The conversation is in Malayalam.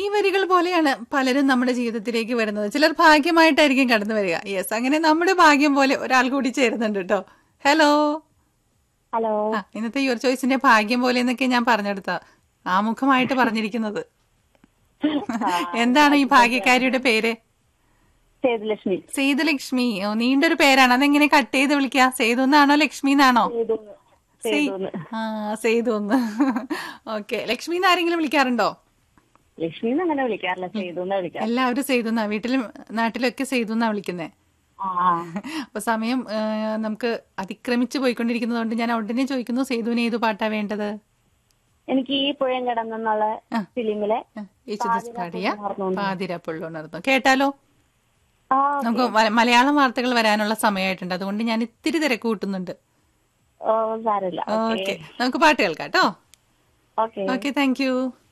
വരികൾ പോലെയാണ് പലരും നമ്മുടെ ജീവിതത്തിലേക്ക് വരുന്നത് ചിലർ ഭാഗ്യമായിട്ടായിരിക്കും കടന്നു വരിക യെസ് അങ്ങനെ നമ്മുടെ ഭാഗ്യം പോലെ ഒരാൾ കൂടി ചേരുന്നുണ്ട് കേട്ടോ ഹലോ ഹലോ ആ ഇന്നത്തെ യുവർ ചോയ്സിന്റെ ഭാഗ്യം പോലെ എന്നൊക്കെ ഞാൻ പറഞ്ഞെടുത്ത ആമുഖമായിട്ട് പറഞ്ഞിരിക്കുന്നത് എന്താണ് ഈ ഭാഗ്യക്കാരിയുടെ പേര് സേതുലക്ഷ്മി സേതുലക്ഷ്മി ഓ നീണ്ടൊരു പേരാണ് അതെങ്ങനെ കട്ട് ചെയ്ത് വിളിക്കുക സേതു എന്നാണോ ലക്ഷ്മി എന്നാണോ സേതുന്ന് സേതുന്ന് ആ സേതു എന്ന് ഓക്കെ ലക്ഷ്മി എന്ന് ആരെങ്കിലും വിളിക്കാറുണ്ടോ ലക്ഷ്മി എന്ന് അങ്ങനെ വിളിക്കാറില്ല സേതുന്ന വിളിക്കാറ് എല്ലാവരും സേതു എന്നാ വീട്ടിലും നാട്ടിലൊക്കെ സേതു എന്നാ വിളിക്കുന്നേ ആ അപ്പൊ സമയം ആ, നമുക്ക് അതിക്രമിച്ചു പോയിക്കൊണ്ടിരിക്കുന്നതുകൊണ്ട് ഞാൻ ഉടനെ ചോദിക്കുന്നു സേതുവിന് ഏതു പാട്ടാ വേണ്ടത് എനിക്ക് ഈ പുഴയും കടന്നെന്നുള്ള ആ. ഫിലിമിലെ ആ, യേശുദാസ് പാടിയ ഉണർന്നുകൊണ്ട്. പാതിരപ്പുള്ളുണർന്നു കേട്ടാലോ ആ നമുക്ക് മ- മലയാളം വാർത്തകൾ വരാനുള്ള സമയമായിട്ടുണ്ട് അതുകൊണ്ട് ഞാൻ ഇത്തിരി തിരക്ക് കൂട്ടുന്നുണ്ട് ഓ സാരമില്ല ഓക്കെ നമുക്ക് പാട്ട് കേൾക്കാം കേട്ടോ ഓക്കെ ഓക്കെ താങ്ക് യു